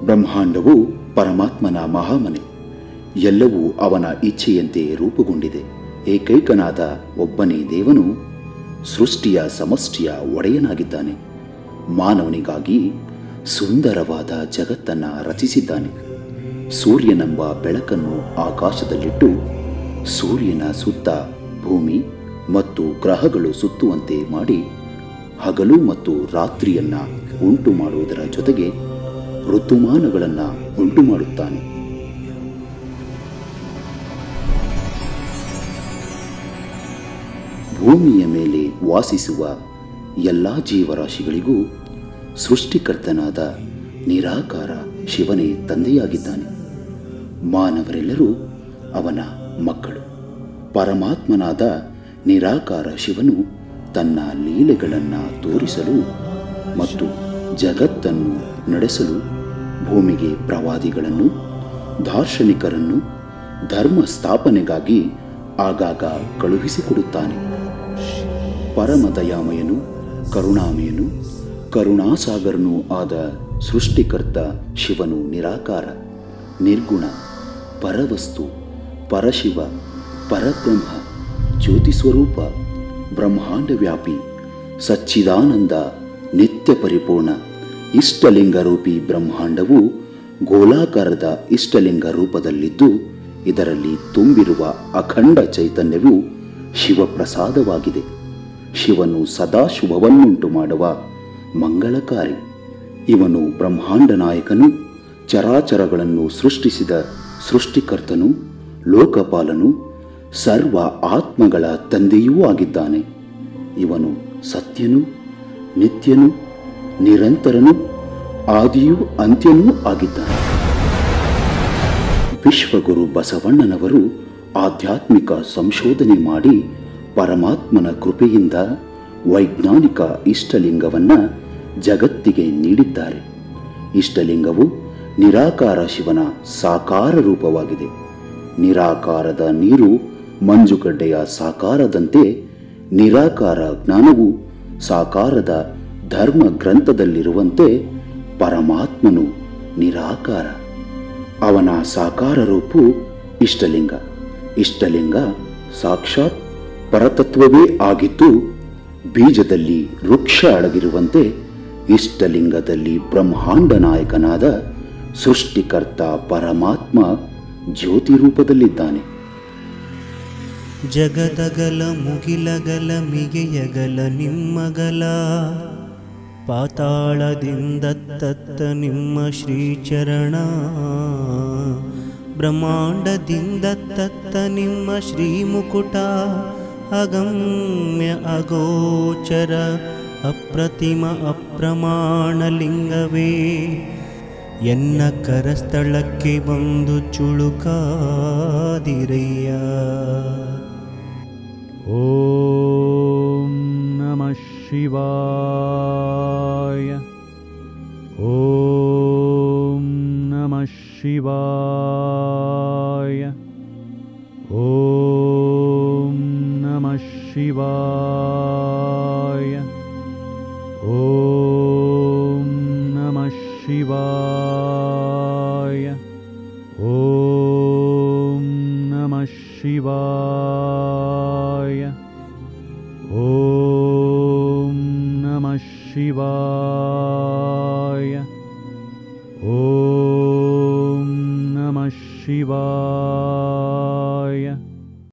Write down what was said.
ಬ್ರಹ್ಮಾಂಡವು ಪರಮಾತ್ಮನ ಮಹಾಮನೆ ಎಲ್ಲವೂ ಅವನ ಇಚ್ಛೆಯಂತೆ ರೂಪುಗೊಂಡಿದೆ ಏಕೈಕನಾದ ಒಬ್ಬನೇ ದೇವನು ಸೃಷ್ಟಿಯ ಸಮಷ್ಟಿಯ ಒಡೆಯನಾಗಿದ್ದಾನೆ ಮಾನವನಿಗಾಗಿ ಸುಂದರವಾದ ಜಗತ್ತನ್ನು ರಚಿಸಿದ್ದಾನೆ ಸೂರ್ಯನೆಂಬ ಬೆಳಕನ್ನು ಆಕಾಶದಲ್ಲಿಟ್ಟು ಸೂರ್ಯನ ಸುತ್ತ ಭೂಮಿ ಮತ್ತು ಗ್ರಹಗಳು ಸುತ್ತುವಂತೆ ಮಾಡಿ ಹಗಲು ಮತ್ತು ರಾತ್ರಿಯನ್ನ ಉಂಟು ಮಾಡುವುದರ ಜೊತೆಗೆ ಋತುಮಾನಗಳನ್ನು ಉಂಟು ಮಾಡುತ್ತಾನೆ ಭೂಮಿಯ ಮೇಲೆ ವಾಸಿಸುವ ಎಲ್ಲ ಜೀವರಾಶಿಗಳಿಗೂ ಸೃಷ್ಟಿಕರ್ತನಾದ ನಿರಾಕಾರ ಶಿವನೇ ತಂದೆಯಾಗಿದ್ದಾನೆ ಮಾನವರೆಲ್ಲರೂ ಅವನ ಮಕ್ಕಳು ಪರಮಾತ್ಮನಾದ ನಿರಾಕಾರ ಶಿವನು ತನ್ನ ಲೀಲೆಗಳನ್ನು ತೋರಿಸಲು ಮತ್ತು ಜಗತ್ತನ್ನು ನಡೆಸಲು ಭೂಮಿಗೆ ಪ್ರವಾದಿಗಳನ್ನು ದಾರ್ಶನಿಕರನ್ನು ಧರ್ಮ ಸ್ಥಾಪನೆಗಾಗಿ ಆಗಾಗ ಕಳುಹಿಸಿಕೊಡುತ್ತಾನೆ ಪರಮದಯಾಮಯನು ಕರುಣಾಮಯನು ಕರುಣಾಸಾಗರನೂ ಆದ ಸೃಷ್ಟಿಕರ್ತ ಶಿವನು ನಿರಾಕಾರ ನಿರ್ಗುಣ ಪರವಸ್ತು ಪರಶಿವ ಪರಬ್ರಹ್ಮ ಜ್ಯೋತಿ ಸ್ವರೂಪ ಬ್ರಹ್ಮಾಂಡವ್ಯಾಪಿ ಸಚ್ಚಿದಾನಂದ ನಿತ್ಯ ಪರಿಪೂರ್ಣ ಇಷ್ಟಲಿಂಗ ರೂಪಿ ಬ್ರಹ್ಮಾಂಡವು ಗೋಲಾಕಾರದ ಇಷ್ಟಲಿಂಗ ರೂಪದಲ್ಲಿದ್ದು ಇದರಲ್ಲಿ ತುಂಬಿರುವ ಅಖಂಡ ಚೈತನ್ಯವು ಶಿವಪ್ರಸಾದವಾಗಿದೆ ಶಿವನು ಸದಾ ಶುಭವನ್ನುಂಟು ಮಾಡುವ ಮಂಗಳಕಾರಿ ಇವನು ಬ್ರಹ್ಮಾಂಡ ನಾಯಕನು ಚರಾಚರಗಳನ್ನು ಸೃಷ್ಟಿಸಿದ ಸೃಷ್ಟಿಕರ್ತನು ಲೋಕಪಾಲನು ಸರ್ವ ಆತ್ಮಗಳ ತಂದೆಯೂ ಆಗಿದ್ದಾನೆ ಇವನು ಸತ್ಯನು ನಿತ್ಯನು ನಿರಂತರನು ಆದಿಯೂ ಅಂತ್ಯನೂ ಆಗಿದ್ದಾನೆ ವಿಶ್ವಗುರು ಬಸವಣ್ಣನವರು ಆಧ್ಯಾತ್ಮಿಕ ಸಂಶೋಧನೆ ಮಾಡಿ ಪರಮಾತ್ಮನ ಕೃಪೆಯಿಂದ ವೈಜ್ಞಾನಿಕ ಇಷ್ಟಲಿಂಗವನ್ನು ಜಗತ್ತಿಗೆ ನೀಡಿದ್ದಾರೆ ಇಷ್ಟಲಿಂಗವು ನಿರಾಕಾರ ಶಿವನ ಸಾಕಾರ ರೂಪವಾಗಿದೆ ನಿರಾಕಾರದ ನೀರು ಮಂಜುಗಡ್ಡೆಯ ಸಾಕಾರದಂತೆ ನಿರಾಕಾರ ಜ್ಞಾನವು ಸಾಕಾರದ ಧರ್ಮ ಗ್ರಂಥದಲ್ಲಿರುವಂತೆ ಪರಮಾತ್ಮನು ನಿರಾಕಾರ ಅವನ ಸಾಕಾರ ರೂಪು ಇಷ್ಟಲಿಂಗ ಇಷ್ಟಲಿಂಗ ಸಾಕ್ಷಾತ್ ಪರತತ್ವವೇ ಆಗಿದ್ದು ಬೀಜದಲ್ಲಿ ವೃಕ್ಷ ಅಡಗಿರುವಂತೆ ಇಷ್ಟಲಿಂಗದಲ್ಲಿ ಬ್ರಹ್ಮಾಂಡ ನಾಯಕನಾದ ಸೃಷ್ಟಿಕರ್ತ ಪರಮಾತ್ಮ ಜ್ಯೋತಿ ರೂಪದಲ್ಲಿದ್ದಾನೆ ಜಗದಗಲ ಮುಗಿಲಗಲ ಮಿಗೆಯಗಲ ನಿಮ್ಮಗಲ ಪಾತಾಳದಿಂದ ತತ್ತ ನಿಮ್ಮ ಶ್ರೀಚರಣ ಬ್ರಹ್ಮಾಂಡದಿಂದ ತತ್ತ ನಿಮ್ಮ ಶ್ರೀಮುಕುಟ ಅಗಮ್ಯ ಅಗೋಚರ ಅಪ್ರತಿಮ ಅಪ್ರಮಾಣ ಲಿಂಗವೇ ಎನ್ನ ಕರಸ್ಥಳಕ್ಕೆ ಬಂದು ಚುಳುಕಾದಿರಯ್ಯ ॐ नमः शिवाय ॐ नमः शिवाय ॐ नमः शिवाय ॐ नमः शिवाय ॐ नमः शिवाय ॐ नमः शिवाय ॐ नमः शिवाय